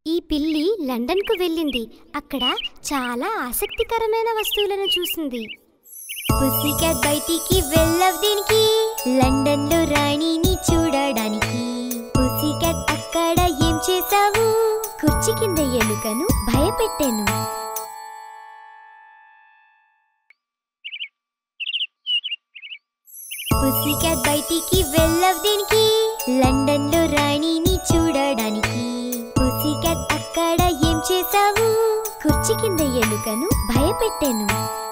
ఈ పిల్లి లండన్కు వెళ్ళింది అక్కడ చాలా ఆసక్తికరమైన వస్తువులను చూసింది పుసికాట్ బయటికి వెళ్ళవు దీనికి లండన్ లో రాణిని చూడడానికి పుసికాట్ అక్కడ ఏం చేశావు కుర్చీ కింద ఎలుకను భయపెట్టాను పుసికాట్ బయటికి వెళ్ళవు దీనికి లండన్ లో రాణిని చూడడానికి పుసికాట్ అక్కడ ఏం చేశావు కుర్చీ కింద ఎలుకను భయపెట్టాను